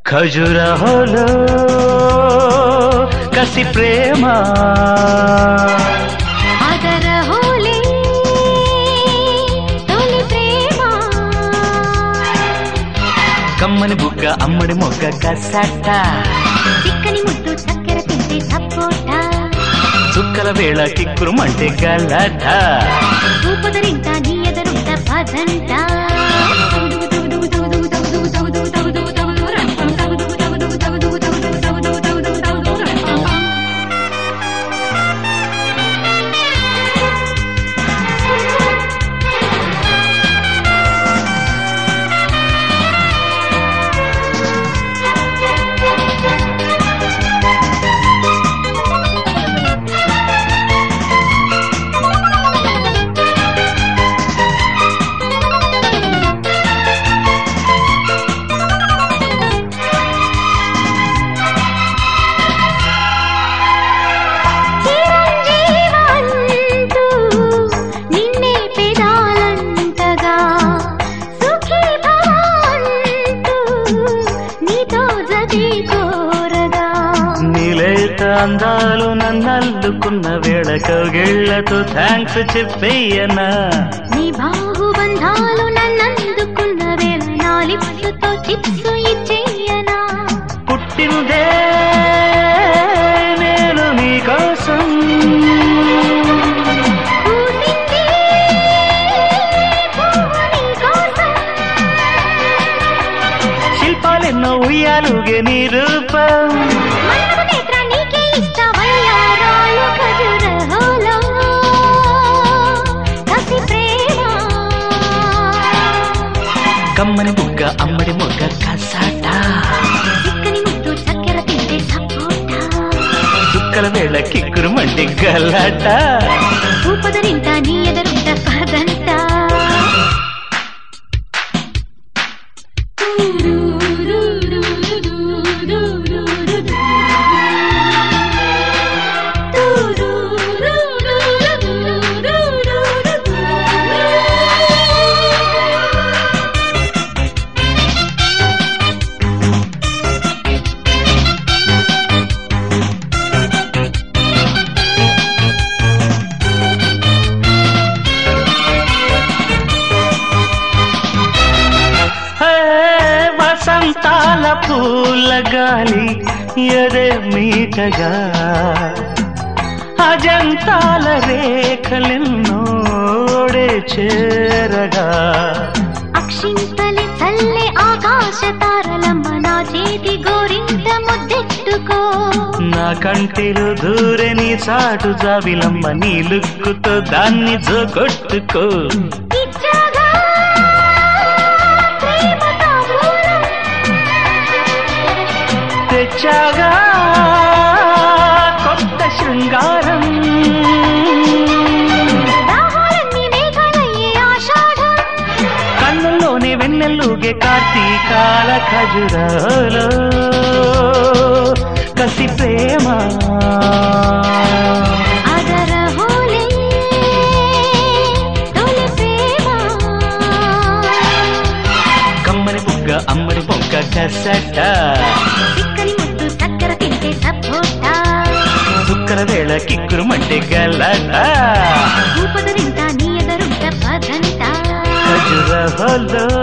ఖజురహోలో కసి ప్రేమ ఆదర హోలే తొలి ప్రేమ కమ్మని బుగ్గ అమ్మడి మొగ్గ కసట చిక్కని ముద్దు చక్కెర తింటే సపోటా చుక్కల వేళ కిక్కురుమంటే గలట ఊపదరింట నీ ఎదరుంట పదంట చిరంజీవంటూ నిన్నే పెదాలంటగా సుఖీ భవంతు నీతో జతి కోరగా నీలేత అందాలు నన్నల్లుకున్న వేళ కౌగిళ్లతో థ్యాంక్స్ చెప్పేయనా నీ బాహుబంధాలు నన్నందుకున్న వేళ నా లిప్సుతో చిప్సు ఇచ్చేయనా పుట్టిందే నేను నీకోసం పూసింది పువ్వు నీకోసం. శిల్పాలెన్నో ఉయ్యాలుగే నీ రూపం మన్మథ నేత్ర నీకే ఇష్టమయ్యారాలు ఖజురహోలో కసి ప్రేమ కమ్మని బుగ్గ అమ్మడి మొగ్గ కసాట చిక్కని ముద్దు చక్కెర తింటే సపోటా చుక్కల వేళ కిక్కురుమంటే గలట ఊపదరింట నీ ఎదరుంట పదంట హే, వసంతాల పూల గాలి ఎదే మీటగా అజంతాల రేఖలెన్నోడే చేరగా అక్షింతలి చల్లే ఆకాశ తారలమ్మ నా చేతి గోరింట ముద్దెట్టుకో నా కంటిలో దూరని చాటు జాబిలమ్మ నీ లుక్కుతో దాన్ని జోకొట్టుకో ఇచ్చగా ప్రేమ తాంబూలం తెచ్చాగా కొత్త శృంగారం దాహాలన్నీ మేఘాలయ్యే ఆషాఢం కన్నుల్లోనే వెన్నెల్లుగే కార్తీకాల ఖజురాలో కసి ప్రేమ అదర హోలే తొలి ప్రేమ కమ్మని బుగ్గ అమ్మడి బొగ్గ కసట చిక్కని ముద్దు చక్కెర తింటే సపోటా చుక్కల వేళ కిక్కురుమంటే గలట ఊపదరింట నీ ఎదరుంట పదంట ఖజురహోలో